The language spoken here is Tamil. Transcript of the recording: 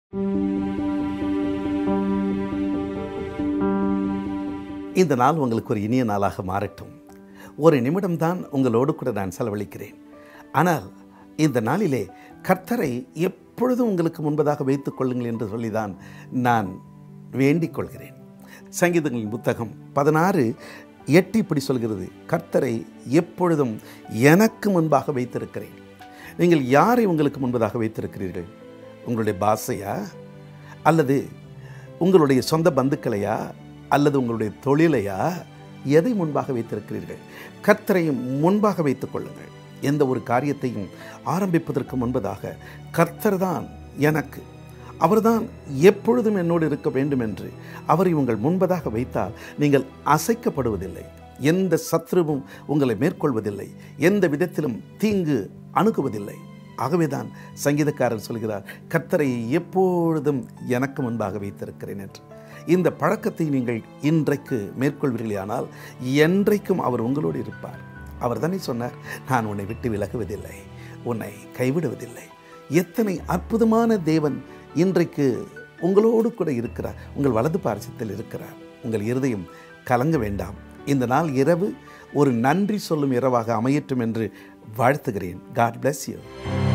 இந்த நாள் உங்களுக்கு ஒரு இனிய நாளாக மாறட்டும் ஒரு நிமிடம்தான் உங்களோடு கூட நான் செலவழிக்கிறேன் ஆனால் இந்த நாளிலே கர்த்தரை எப்பொழுதும் உங்களுக்கு முன்பதாக வைத்துக் கொள்ளுங்கள் என்று சொல்லிதான் நான் வேண்டிக் கொள்கிறேன் சங்கீதங்களின் புத்தகம் பதினாறு எட்டு இப்படி சொல்கிறது கர்த்தரை எப்பொழுதும் எனக்கு முன்பாக வைத்திருக்கிறேன் நீங்கள் யாரை உங்களுக்கு முன்பதாக வைத்திருக்கிறீர்கள் உங்களுடைய பாசையா அல்லது உங்களுடைய சொந்த பந்துக்களையா அல்லது உங்களுடைய தொழிலையா எதை முன்பாக வைத்திருக்கிறீர்கள் கர்த்தரையும் முன்பாக வைத்துக் கொள்ளுங்கள் எந்த ஒரு காரியத்தையும் ஆரம்பிப்பதற்கு முன்பதாக கர்த்தர் தான் எனக்கு அவர்தான் எப்பொழுதும் என்னோடு இருக்க வேண்டும் என்று அவரை உங்கள் முன்பதாக வைத்தால் நீங்கள் அசைக்கப்படுவதில்லை எந்த சத்ருவும் உங்களை மேற்கொள்வதில்லை எந்த விதத்திலும் தீங்கு அணுகுவதில்லை ஆகவேதான் சங்கீதக்காரர் சொல்கிறார் கர்த்தரை எப்பொழுதும் எனக்கு முன்பாக வைத்திருக்கிறேன் என்று இந்த பழக்கத்தை நீங்கள் இன்றைக்கு மேற்கொள்வீர்களானால் என்றைக்கும் அவர் உங்களோடு இருப்பார் அவர் தானே சொன்னார் நான் உன்னை விட்டு விலகுவதில்லை உன்னை கைவிடுவதில்லை எத்தனை அற்புதமான தேவன் இன்றைக்கு உங்களோடு கூட இருக்கிறார் உங்கள் வலது பாரசத்தில் இருக்கிறார் உங்கள் இருதயம் கலங்க வேண்டாம் இந்த நாள் இரவு ஒரு நன்றி சொல்லும் இரவாக அமையட்டும் என்று வாழ்த்துகிறேன் காட் bless you